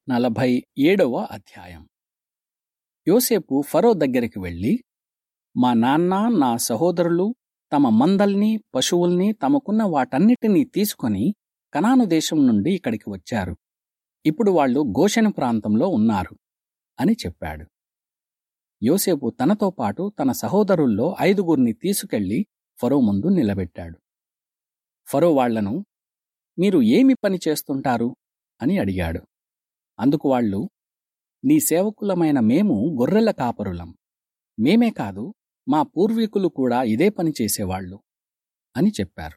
నలభై ఏడవ అధ్యాయం యోసేపు ఫరో దగ్గరికి వెళ్ళి మా నాన్న నా సహోదరులు తమ మందల్ని పశువుల్ని తమకున్న వాటన్నిటినీ తీసుకొని కనాను దేశం నుండి ఇక్కడికి వచ్చారు ఇప్పుడు వాళ్ళు గోషెను ప్రాంతంలో ఉన్నారు అని చెప్పాడు యోసేపు తనతో పాటు తన సహోదరుల్లో ఐదుగురిని తీసుకెళ్లి ఫరో ముందు నిలబెట్టాడు ఫరో వాళ్లను మీరు ఏమి పని చేస్తుంటారు అని అడిగాడు అందుకు వాళ్ళు నీ సేవకులమైన మేము గొర్రెల కాపరులం మేమే కాదు మా పూర్వీకులు కూడా ఇదే పని చేసేవాళ్ళు అని చెప్పారు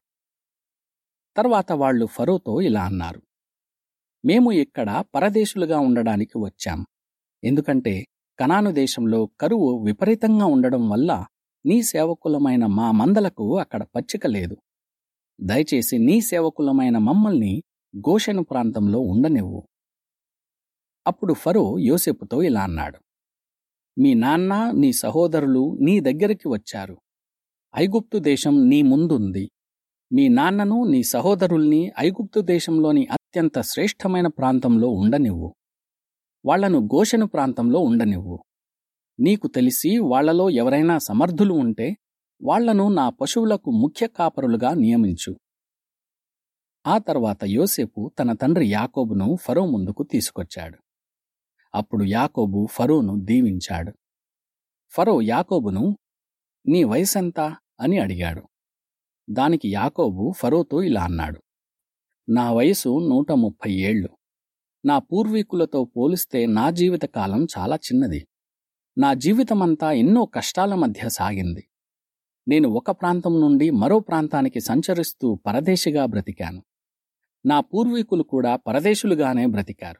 తర్వాత వాళ్ళు ఫరోతో ఇలా అన్నారు మేము ఇక్కడ పరదేశులుగా ఉండడానికి వచ్చాం ఎందుకంటే కనాను దేశంలో కరువు విపరీతంగా ఉండడం వల్ల నీ సేవకులమైన మా మందలకు అక్కడ పచ్చిక లేదు దయచేసి నీ సేవకులమైన మమ్మల్ని గోషెను ప్రాంతంలో ఉండనివ్వు అప్పుడు ఫరో యోసెపుతో ఇలా అన్నాడు మీ నాన్న నీ సహోదరులు నీ దగ్గరికి వచ్చారు ఐగుప్తు దేశం నీ ముందుంది మీ నాన్నను నీ సహోదరుల్ని ఐగుప్తు దేశంలోని అత్యంత శ్రేష్టమైన ప్రాంతంలో ఉండనివ్వు వాళ్లను గోషెను ప్రాంతంలో ఉండనివ్వు నీకు తెలిసి వాళ్లలో ఎవరైనా సమర్థులు ఉంటే వాళ్లను నా పశువులకు ముఖ్య కాపరులుగా నియమించు ఆ తర్వాత యోసేపు తన తండ్రి యాకోబును ఫరో ముందుకు తీసుకొచ్చాడు అప్పుడు యాకోబు ఫరోను దీవించాడు ఫరో యాకోబును నీ వయసెంత అని అడిగాడు దానికి యాకోబు ఫరోతో ఇలా అన్నాడు నా వయసు నూట ముప్పై ఏళ్ళు నా పూర్వీకులతో పోలిస్తే నా జీవితకాలం చాలా చిన్నది నా జీవితమంతా ఎన్నో కష్టాల మధ్య సాగింది నేను ఒక ప్రాంతం నుండి మరో ప్రాంతానికి సంచరిస్తూ పరదేశిగా బ్రతికాను నా పూర్వీకులు కూడా పరదేశులుగానే బ్రతికారు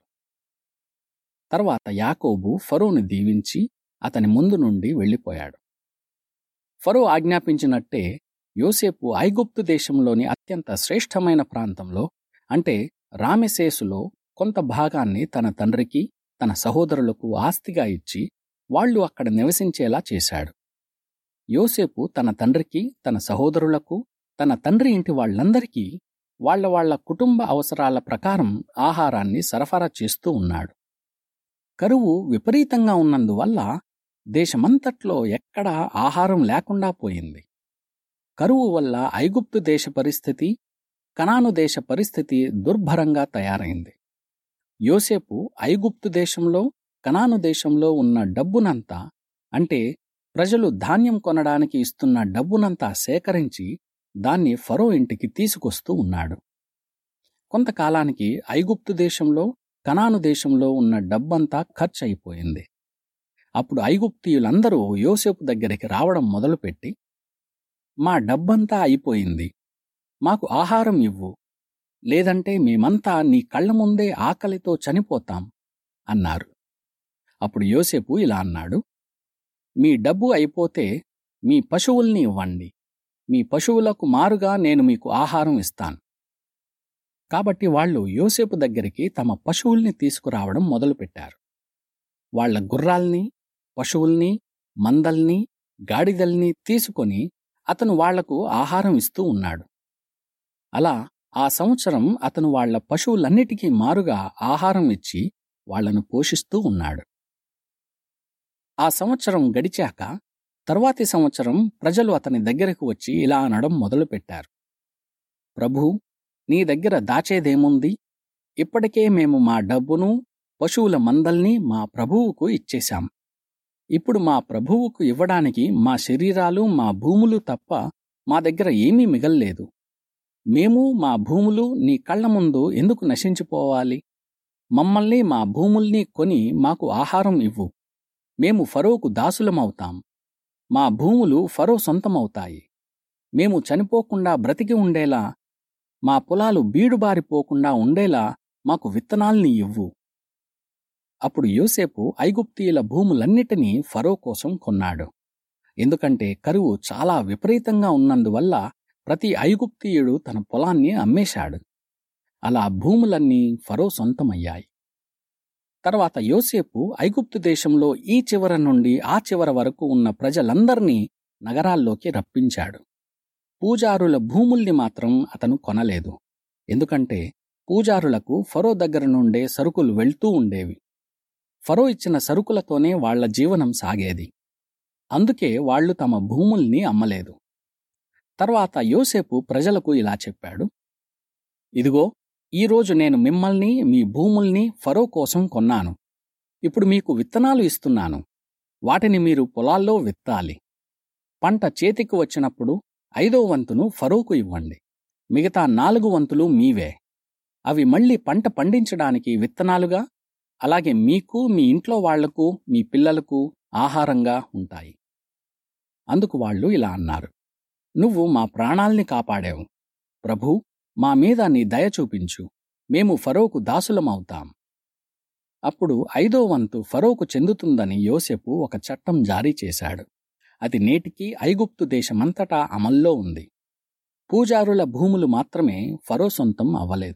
తర్వాత యాకోబు ఫరోను దీవించి అతని ముందు నుండి వెళ్ళిపోయాడు ఫరో ఆజ్ఞాపించినట్టే యోసేపు ఐగుప్తు దేశంలోని అత్యంత శ్రేష్టమైన ప్రాంతంలో అంటే రామెసేసులో కొంత భాగాన్ని తన తండ్రికి తన సహోదరులకు ఆస్తిగా ఇచ్చి వాళ్లు అక్కడ నివసించేలా చేశాడు యోసేపు తన తండ్రికి తన సహోదరులకు తన తండ్రి ఇంటి వాళ్లందరికీ వాళ్ల వాళ్ల కుటుంబ అవసరాల ప్రకారం ఆహారాన్ని సరఫరా చేస్తూ ఉన్నాడు కరువు విపరీతంగా ఉన్నందువల్ల దేశమంతట్లో ఎక్కడా ఆహారం లేకుండా పోయింది కరువు వల్ల ఐగుప్తు దేశ పరిస్థితి కనాను దేశ పరిస్థితి దుర్భరంగా తయారైంది యోసేపు ఐగుప్తు దేశంలో కనాను దేశంలో ఉన్న డబ్బునంతా అంటే ప్రజలు ధాన్యం కొనడానికి ఇస్తున్న డబ్బునంతా సేకరించి దాన్ని ఫరో ఇంటికి తీసుకొస్తూ ఉన్నాడు కొంతకాలానికి ఐగుప్తు దేశంలో కనాను దేశంలో ఉన్న డబ్బంతా ఖర్చయిపోయింది అప్పుడు ఐగుప్తీయులందరూ యోసేపు దగ్గరికి రావడం మొదలుపెట్టి మా డబ్బంతా అయిపోయింది మాకు ఆహారం ఇవ్వు లేదంటే మేమంతా నీ కళ్ల ముందే ఆకలితో చనిపోతాం అన్నారు అప్పుడు యోసేపు ఇలా అన్నాడు మీ డబ్బు అయిపోతే మీ పశువుల్ని ఇవ్వండి మీ పశువులకు మారుగా నేను మీకు ఆహారం ఇస్తాను కాబట్టి వాళ్ళు యోసేపు దగ్గరికి తమ పశువుల్ని తీసుకురావడం మొదలుపెట్టారు వాళ్ల గుర్రాల్ని పశువుల్ని మందల్ని గాడిదల్ని తీసుకొని అతను వాళ్లకు ఆహారం ఇస్తూ ఉన్నాడు అలా ఆ సంవత్సరం అతను వాళ్ల పశువులన్నిటికీ మారుగా ఆహారం ఇచ్చి వాళ్లను పోషిస్తూ ఉన్నాడు ఆ సంవత్సరం గడిచాక తర్వాతి సంవత్సరం ప్రజలు అతని దగ్గరకు వచ్చి ఇలా అనడం మొదలుపెట్టారు ప్రభూ నీ దగ్గర దాచేదేముంది ఇప్పటికే మేము మా డబ్బును పశువుల మందల్ని మా ప్రభువుకు ఇచ్చేశాం ఇప్పుడు మా ప్రభువుకు ఇవ్వడానికి మా శరీరాలు మా భూములు తప్ప మా దగ్గర ఏమీ మిగల్లేదు మేము మా భూములు నీ కళ్ల ముందు ఎందుకు నశించిపోవాలి మమ్మల్ని మా భూముల్ని కొని మాకు ఆహారం ఇవ్వు మేము ఫరోకు దాసులమవుతాం మా భూములు ఫరో సొంతమవుతాయి మేము చనిపోకుండా బ్రతికి ఉండేలా మా పొలాలు బీడుబారిపోకుండా ఉండేలా మాకు విత్తనాల్ని ఇవ్వు అప్పుడు యోసేపు ఐగుప్తీయుల భూములన్నిటినీ ఫరో కోసం కొన్నాడు ఎందుకంటే కరువు చాలా విపరీతంగా ఉన్నందువల్ల ప్రతి ఐగుప్తీయుడు తన పొలాన్ని అమ్మేశాడు అలా భూములన్నీ ఫరో సొంతమయ్యాయి తర్వాత యోసేపు ఐగుప్తు దేశంలో ఈ చివర నుండి ఆ చివర వరకు ఉన్న ప్రజలందర్నీ నగరాల్లోకి రప్పించాడు పూజారుల భూముల్ని మాత్రం అతను కొనలేదు ఎందుకంటే పూజారులకు ఫరో దగ్గర నుండే సరుకులు వెళ్తూ ఉండేవి ఫరో ఇచ్చిన సరుకులతోనే వాళ్ల జీవనం సాగేది అందుకే వాళ్లు తమ భూముల్ని అమ్మలేదు తర్వాత యోసేపు ప్రజలకు ఇలా చెప్పాడు ఇదిగో ఈరోజు నేను మిమ్మల్ని మీ భూముల్ని ఫరో కోసం కొన్నాను ఇప్పుడు మీకు విత్తనాలు ఇస్తున్నాను వాటిని మీరు పొలాల్లో విత్తాలి పంట చేతికి వచ్చినప్పుడు ఐదో వంతును ఫరోకు ఇవ్వండి మిగతా నాలుగు వంతులు మీవే అవి మళ్ళీ పంట పండించడానికి విత్తనాలుగా అలాగే మీకు మీ ఇంట్లో వాళ్లకు మీ పిల్లలకు ఆహారంగా ఉంటాయి అందుకు వాళ్ళు ఇలా అన్నారు నువ్వు మా ప్రాణాల్ని కాపాడావు ప్రభూ మా మీద నీ దయ చూపించు మేము ఫరోకు దాసులమవుతాం అప్పుడు ఐదో వంతు ఫరోకు చెందుతుందని యోసెపు ఒక చట్టం జారీ చేశాడు అది నేటికి ఐగుప్తు దేశమంతటా అమల్లో ఉంది పూజారుల భూములు మాత్రమే ఫరో సొంతం అవ్వలేదు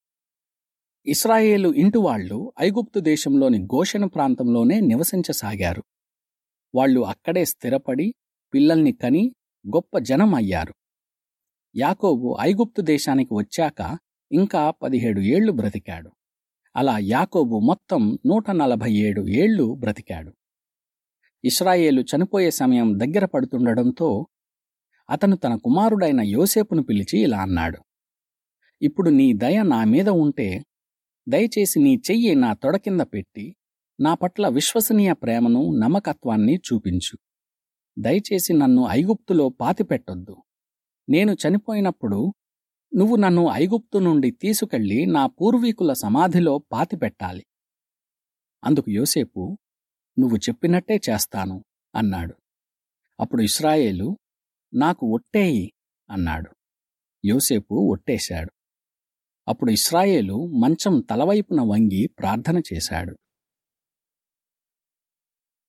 ఇస్రాయేలు ఇంటివాళ్లు ఐగుప్తు దేశంలోని గోషెను ప్రాంతంలోనే నివసించసాగారు వాళ్ళు అక్కడే స్థిరపడి పిల్లల్ని కని గొప్ప జనం అయ్యారు యాకోబు ఐగుప్తు దేశానికి వచ్చాక ఇంకా పదిహేడు ఏళ్లు బ్రతికాడు అలా యాకోబు మొత్తం నూట నలభై ఏడు ఏళ్లు బ్రతికాడు ఇస్రాయేలు చనిపోయే సమయం దగ్గర పడుతుండడంతో అతను తన కుమారుడైన యోసేపును పిలిచి ఇలా అన్నాడు ఇప్పుడు నీ దయ నా మీద ఉంటే దయచేసి నీ చెయ్యి నా తొడ కింద పెట్టి నా పట్ల విశ్వసనీయ ప్రేమను నమ్మకత్వాన్ని చూపించు దయచేసి నన్ను ఐగుప్తులో పాతిపెట్టొద్దు నేను చనిపోయినప్పుడు నువ్వు నన్ను ఐగుప్తు నుండి తీసుకెళ్లి నా పూర్వీకుల సమాధిలో పాతిపెట్టాలి అందుకు యోసేపు నువ్వు చెప్పినట్టే చేస్తాను అన్నాడు అప్పుడు ఇస్రాయేలు నాకు ఒట్టేయి అన్నాడు యోసేపు ఒట్టేశాడు అప్పుడు ఇస్రాయేలు మంచం తలవైపున వంగి ప్రార్థన చేశాడు